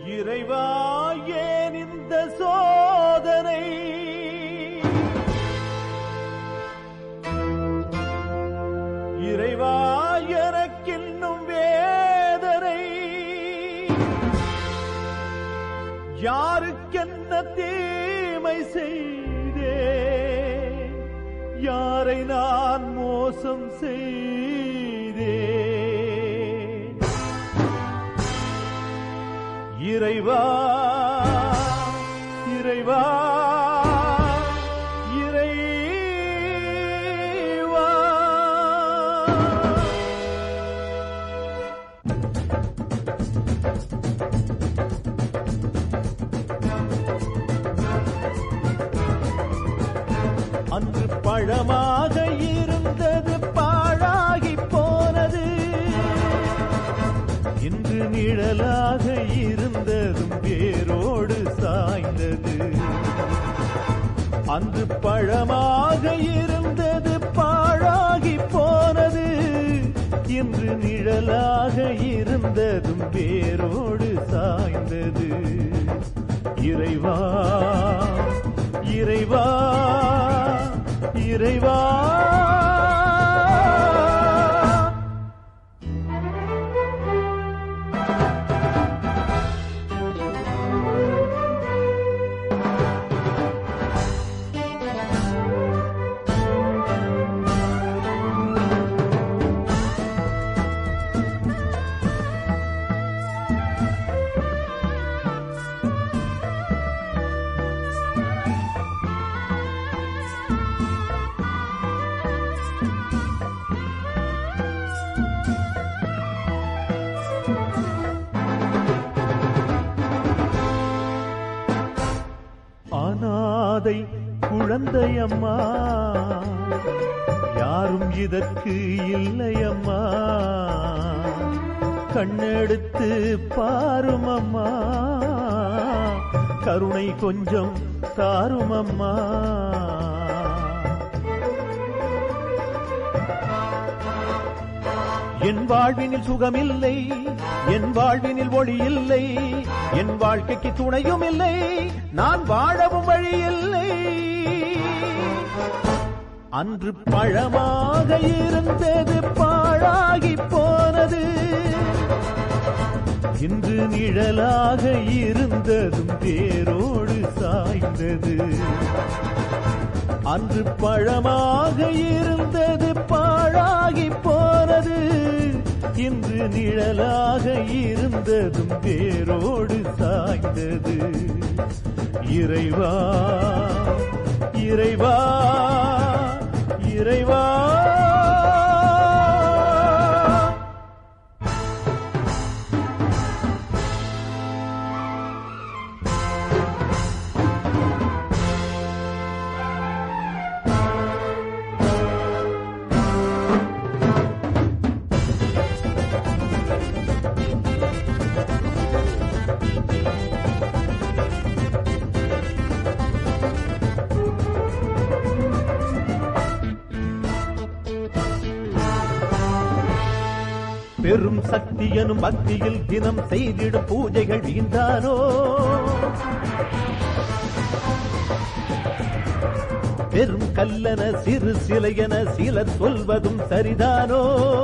இறைவா ஏன் இந்த சோதனை இறைவா எனக்கின்னும் வேதனை யாருக்கென்ன தீமை செய்தே யாரை நான் மோசம் செய்தே இறைவா இறைவா இறைவா அன்று பழமாக இருந்தது பாழாகி போனது இன்று நிழலாக இருந்ததும் வேரோடு சாய்ந்தது அன்று பழமாக இருந்தது பாழாகி போனது இன்று நிழலாக இருந்ததும் வேரோடு சாய்ந்தது இறைவா இறைவா இறைவா அனாதை குழந்தையம்மா யாரும் இதற்கு இல்லையம்மா கண்ணெடுத்து பாரும் அம்மா கருணை கொஞ்சம் தாரும் அம்மா என் வாழ்வினில் சுகமில்லை என் வாழ்வினில் ஒளி இல்லை என் வாழ்க்கைக்கு துணையும் இல்லை நான் வாழவும் வழி இல்லை அன்று பழமாக இருந்தது பாழாகி போனது இன்று நிழலாக இருந்ததும் வேரோடு சாய்ந்தது அன்று பழமாக இருந்தது பாழாகி போனது இன்று நிழலாக இருந்ததும் வேரோடு சாய்ந்தது இறைவா இறைவா இறைவா பெரும் சக்தி எனும் பக்தியில் தினம் செய்திடும் பூஜைகள் வீந்தானோ பெரும் கல்லன சிறு சிலையென சிலர் சொல்வதும் சரிதானோ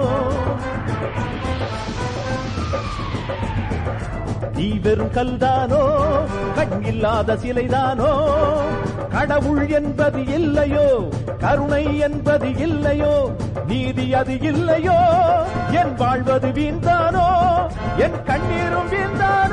நீ வெறும் கல்தானோ கண் இல்லாத சிலைதானோ கடவுள் என்பது இல்லையோ கருணை என்பது இல்லையோ நீதி அது இல்லையோ என் வாழ்வது வீண்தானோ என் கண்ணீரும் வீண்தானோ